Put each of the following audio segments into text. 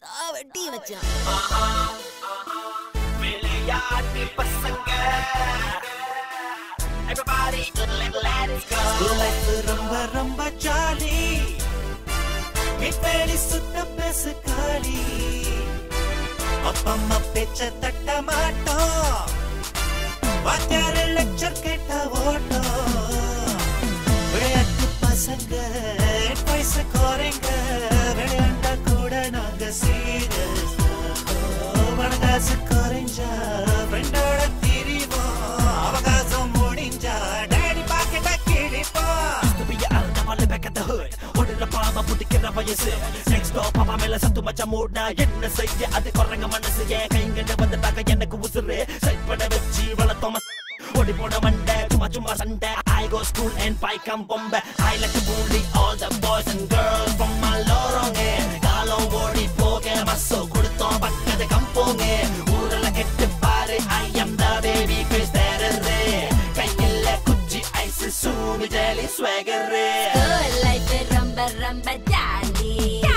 நான் வெட்டி வச்சேன் விளையாட்டு பசங்க Everybody, let's go. லைஃப் ரொம்ப ரொம்ப ஜாலி மீட்பேடி சுத்த பேசு காலி அப்பம்மா பேச்ச தட்ட மாட்டோம் வாத்தியார லெக்சர் கேட்ட ஓட்டோம் விளையாட்டு பசங்க வயசு குறைங்க விளையாண்டா கூட நாங்க சீரியஸ் மனதாசு குறைஞ்சா ஃப்ரெண்டோட திரிவோம் அவகாசம் முடிஞ்சா டேடி பாக்கெட்ட கிழிப்போம் To be out of my back at the hood. ஒடுற பாவ புடிக்கிற வயசு நெக்ஸ்ட் ஸ்டாப் அவன் மேல சத்து மச்ச மூடா என்ன செய்ய அது குரங்க மனசு ஏன் கைங்கண்ட வந்துட்டாக்க எனக்கு உசுறு சைட் பண்ண வச்சு வளர்த்தோம ஓடி போன மண்டை சும்மா சும்மா சண்டை I go school and பைக்கம் பொம்ப I like to bully all the boys and girls from my லோரோங்க காலம் ஓடி போக மசோ கொடுத்தோம் பக்கத்து கம்போங்க ஊரில் கெட்டு பாரு I am the baby face terror கையில் குச்சி ஐஸ் சூடு ஜெலி ஸ்வேகரு லைஃப் ரொம்ப ரொம்ப ஜாலி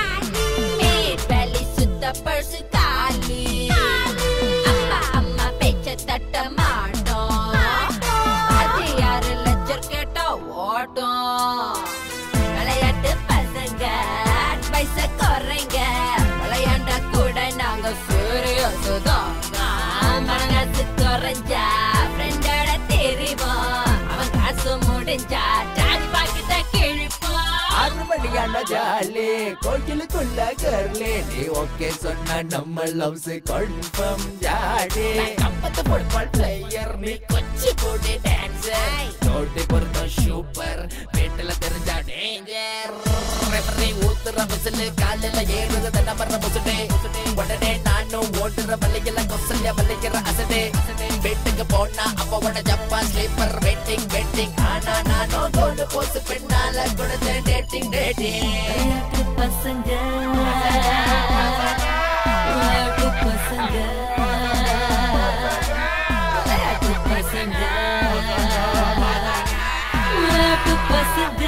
மேட் வேலி சுத்த பர்சு காலி அப்பா அம்மா பேச்ச தட்ட மாட்டோம் அது யாரு லெக்சர் கேட்டா ஓட்டும் விளையாட்டு பசங்க அட்வைஸ குறைங்க விளையாண்டா கூட நாங்க சீரியஸ் தான் மனசு குறைஞ்சா ஃப்ரெண்டோட தெரிவோம் அவன் காசு முடிஞ்சா ஜாதி பாக்கிட்ட கிழிப்போம் ஆறு மணியான ஜாலி கோயிலுக்குள்ள கர்லே நீ ஓகே சொன்ன நம்ம லவ்ஸ் கன்ஃபார்ம் ஜாடி கம்பத்து ஃபுட்பால் பிளேயர் நீ கொச்சி போடி டான்சர் ஜோடி பொருத்தம் சூப்பர் வீட்டுல தெரிஞ்சா டேஞ்சர் ரெஃபரி ஊத்துற விசில் காலில ஏறுது தன்ன வர்ற முசுடே உடனே நானும் ஓட்டுற வள்ளியில கொசல்ல வள்ளிக்கிற அசடே வீட்டுக்கு போனா அப்பாவோட ஜப்பா ஸ்லீப்பர் வெயிட்டிங் வெயிட்டிங் ஆனா நானும் தோடு போசு பெண்ணால கொடுத்தேன் டேட்டிங் டேட்டிங் விளையாட்டு பசங்க விளையாட்டு பசங்க விளையாட்டு பசங்க விளையாட்டு பசங்க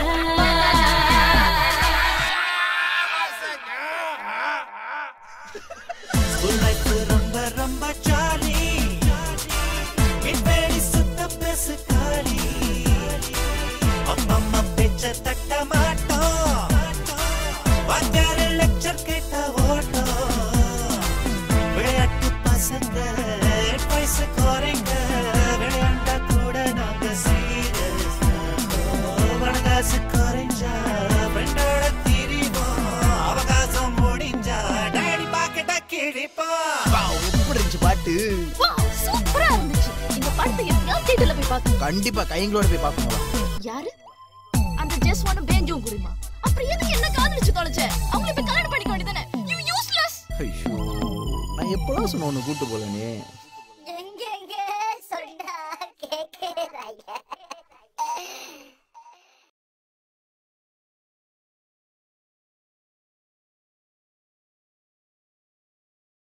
ஸ்கூல் லைஃப் ரொம்ப ரொம்ப ஜாலி மீட்பேடி சுத்த பேசு காலி அப்பம்மா பேச்ச தட்ட மாட்டோம் வாத்தியார லெக்சர் கேட்ட ஓட்டோம் விளையாட்டு பசங்க வயசு குறைங்க விளையாண்டா கூட நாங்க சீரியஸ் மனதாசு குறைஞ்சா ஃப்ரெண்டோட திரிவோம் அவகாசம் முடிஞ்சா டேடி பாக்கெட்ட கிழிப்போம் எப்படி இருந்துச்சு பாட்டு வாவ் சூப்பரா இருந்துச்சு இந்த படத்தை எப்படியாவது தியேட்டர்ல போய் பார்க்கணும் கண்டிப்பா கைங்களோட போய் பார்க்கணும் யாரு அந்த ஜஸ்ட் ஒன் பேஞ்சும் குருமா அப்புறம் எதுக்கு என்ன காதலிச்சு தொலைச்ச அவங்கள போய் கல்யாணம் பண்ணிக்க வேண்டியதானே யூ யூஸ்லெஸ் ஐயோ நான் எப்படா சொன்ன ஒன்று கூட்டு போலனே